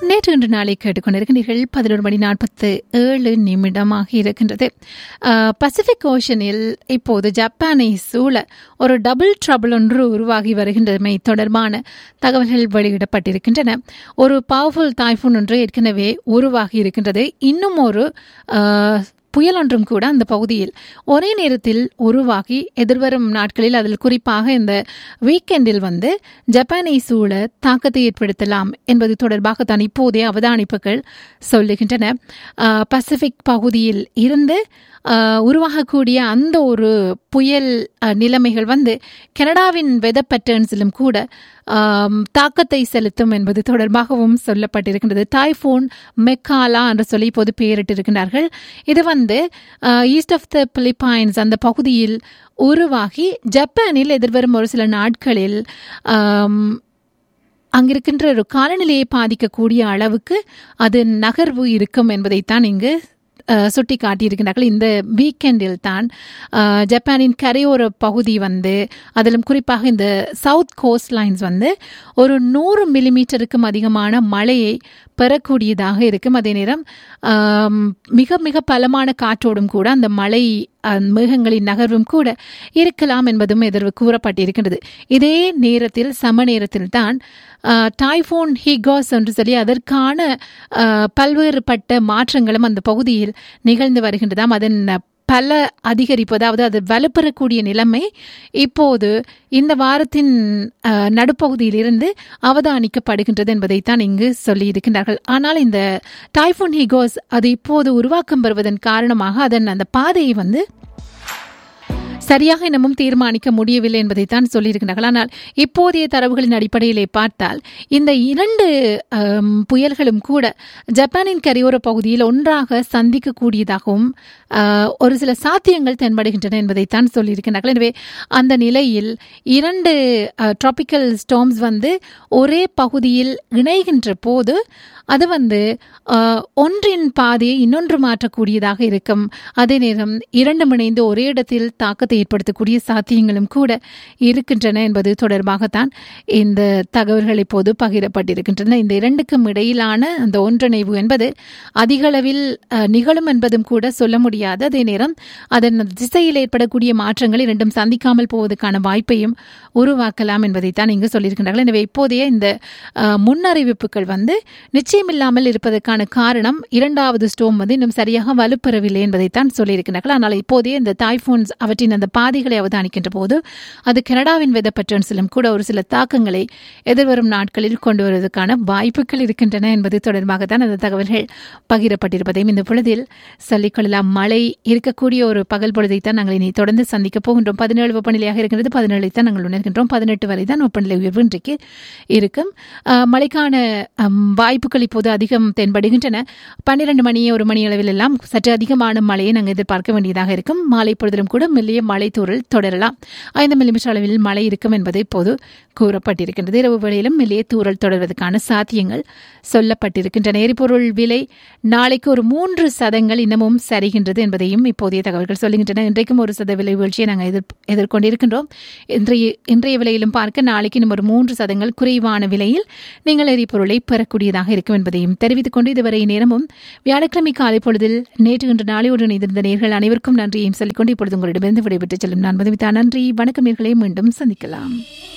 நேற்று இன்று நாளை கேட்டுக்கொண்டிருக்கிறீர்கள் பதினோரு மணி நாற்பத்து ஏழு நிமிடமாக இருக்கின்றது அஹ், பசிபிக் ஓஷனில் இப்போது ஜப்பானை சூழ ஒரு டபுள் ட்ரபிள் ஒன்று உருவாகி வருகின்றமை தொடர்பான தகவல்கள் வெளியிடப்பட்டிருக்கின்றன ஒரு பவர்ஃபுல் தாய்ஃபூன் ஒன்று ஏற்கனவே உருவாகி இருக்கின்றது இன்னும் ஒரு அஹ், புயல் ஒன்றும் கூட அந்த பகுதியில் ஒரே நேரத்தில் உருவாகி எதிர்வரும் நாட்களில் அதில் குறிப்பாக இந்த வீக்கெண்டில் வந்து ஜப்பானை சூழ தாக்கத்தை ஏற்படுத்தலாம் என்பது தொடர்பாக தான் இப்போதைய அவதானிப்புகள் சொல்லுகின்றன ஆஹ், பசிபிக் பகுதியில் இருந்து ஆஹ், உருவாகக்கூடிய அந்த ஒரு புயல் ஆஹ், நிலைமைகள் வந்து கனடாவின் வெதர் பேட்டர்ன்ஸிலும் கூட ஆம், தாக்கத்தை செலுத்தும் என்பது தொடர்பாகவும் சொல்லப்பட்டிருக்கின்றது டைஃபோன் மெக்காலா என்று சொல்லி இப்போது பெயரிட்டிருக்கிறார்கள் இது வந்து ஈஸ்ட் ஆஃப் த பிலிப்பைன்ஸ் அந்த பகுதியில் உருவாகி ஜப்பானில் எதிர்வரும் ஒரு சில நாட்களில் ஆம், அங்கிருக்கின்ற ஒரு காலநிலையை பாதிக்கக்கூடிய அளவுக்கு அது நகர்வு இருக்கும் என்பதைத்தான் இங்கு அஹ், சுட்டி காட்டியிருக்கிறார்கள் இந்த வீக்கெண்டில் தான் அஹ், ஜப்பானின் கரையோர பகுதி வந்து அதிலும் குறிப்பாக இந்த சவுத் கோஸ்ட் லைன்ஸ் வந்து ஒரு நூறு மில்லிமீட்டருக்கும் அதிகமான மழையை பெறக்கூடியதாக இருக்கும் அதே நேரம் ஆம், மிக மிக பலமான காற்றோடும் கூட அந்த மழை அஹ், மேகங்களின் நகர்வும் கூட இருக்கலாம் என்பதும் எதிர்வு கூறப்பட்டிருக்கின்றது இதே நேரத்தில் சம நேரத்தில் தான் டைஃபோன் ஹிகாஸ் என்று சொல்லி அதற்கான அஹ், பல்வேறுபட்ட மாற்றங்களும் அந்த பகுதியில் நிகழ்ந்து வருகின்றதாம் அதன் பல அதிகரிப்பு அதாவது அது வலுப்பெறக்கூடிய நிலைமை இப்போது இந்த வாரத்தின் அஹ், நடுப்பகுதியிலிருந்து அவதானிக்கப்படுகின்றது என்பதைத்தான் இங்கு சொல்லியிருக்கின்றார்கள் ஆனால் இந்த டைஃபோன் ஹிகோஸ் அது இப்போது உருவாக்கம் பெறுவதன் காரணமாக அதன் அந்த பாதையை வந்து சரியாக இன்னமும் தீர்மானிக்க முடியவில்லை என்பதைத்தான் சொல்லியிருக்கிறார்கள் ஆனால் இப்போதைய தரவுகளின் அடிப்படையிலே பார்த்தால் இந்த இரண்டு ஆம், புயல்களும் கூட ஜப்பானின் கரையோர பகுதியில் ஒன்றாக சந்திக்கக்கூடியதாகவும் ஆ, ஒரு சில சாத்தியங்கள் தென்படுகின்றன என்பதைத்தான் சொல்லியிருக்கிறார்கள் எனவே அந்த நிலையில் இரண்டு ட்ராபிக்கல் ஸ்டார்ம்ஸ் வந்து ஒரே பகுதியில் இணைகின்ற போது அது வந்து ஆ, ஒன்றின் பாதையை இன்னொன்று மாற்றக்கூடியதாக இருக்கும் அதே நேரம் இரண்டும் இணைந்து ஒரே இடத்தில் தாக்கத்தை ஏற்படுத்தக்கூடிய சாத்தியங்களும் கூட இருக்கின்றன என்பது தொடர்பாகத்தான் இந்த தகவல்கள் இப்போது பகிரப்பட்டிருக்கின்றன இந்த இரண்டுக்கும் இடையிலான அந்த ஒன்றிணைவு என்பது அதிகளவில் அஹ், நிகழும் என்பதும் கூட சொல்ல முடியாது அதே நேரம் அதன் திசையில் ஏற்படக்கூடிய மாற்றங்கள் இரண்டும் சந்திக்காமல் போவதற்கான வாய்ப்பையும் உருவாக்கலாம் என்பதைத்தான் இங்கு சொல்லியிருக்கின்றார்கள் எனவே இப்போதைய இந்த அஹ், முன்னறிவிப்புகள் வந்து நிச்சயமில்லாமல் இருப்பதற்கான காரணம் இரண்டாவது ஸ்டோம் வந்து இன்னும் சரியாக வலுப்பெறவில்லை என்பதைத்தான் சொல்லியிருக்கிறார்கள் ஆனால் இப்போதைய இந்த தாய்ஃபோன்ஸ் அவற்றின் அந்த பாதைகளை அவதானிக்கின்ற போது அது கனடாவின் வெதர் பேட்டர்ன்ஸிலும் கூட ஒரு சில தாக்கங்களை எதிர்வரும் நாட்களில் கொண்டு வருவதற்கான வாய்ப்புகள் இருக்கின்றன என்பது தொடர்பாக தான் அந்த தகவல்கள் பகிரப்பட்டிருப்பதையும் இந்த பொழுதில் சொல்லிக்கொள்ளலாம் மழை இருக்கக்கூடிய ஒரு பகல் பொழுதைத்தான் நாங்கள் இனி தொடர்ந்து சந்திக்கப் போகின்றோம் பதினேழு வெப்பநிலையாக இருக்கிறது பதினேழை தான் நாங்கள் உணர்கின்றோம் பதினெட்டு வரை தான் வெப்பநிலை உயர்வு இன்றைக்கு இருக்கும் ஆஹ், மழைக்கான அம், வாய்ப்புகள் இப்போது அதிகம் தென்படுகின்றன பன்னிரண்டு மணி ஒரு மணி அளவில் எல்லாம் சற்று அதிகமான மழையை நாங்கள் எதிர்பார்க்க வேண்டியதாக இருக்கும் மாலை பொழுதிலும் கூட மெல்லிய மழை தூறல் தொடரலாம் ஐந்து மில்லிமீட்டர் அளவில் மழை இருக்கும் என்பது இப்போது கூறப்பட்டிருக்கின்றது இரவு வேளையிலும் மெல்லிய தூறல் தொடர்வதற்கான சாத்தியங்கள் சொல்லப்பட்டிருக்கின்றன எரிபொருள் விலை நாளைக்கு ஒரு மூன்று சதங்கள் இன்னமும் சரிகின்றது என்பதையும் இப்போதைய தகவல்கள் சொல்லுகின்றன இன்றைக்கும் ஒரு சத விலை வீழ்ச்சியை நாங்கள் எதிர் எதிர்கொண்டிருக்கின்றோம் இன்றைய இன்றைய விலையிலும் பார்க்க நாளைக்கு இன்னும் ஒரு மூன்று சதங்கள் குறைவான விலையில் நீங்கள் எரிபொருளை பெறக்கூடியதாக இருக்கும் என்பதையும் தெரிவித்துக் கொண்டு இதுவரை நேரமும் வியாழக்கிழமை காலை பொழுதில் நேற்று இன்று நாளையோடு இணைந்திருந்த நேர்கள் அனைவருக்கும் நன்றியையும் சொல்லிக்கொண்டு இப்பொழுது உங்களிடமிருந்து விடைபெற்றுச் செல்லும் நான் மதுமிதா நன்றி வணக்கம் நேர்களை மீண்டும் சந்திக்கலாம்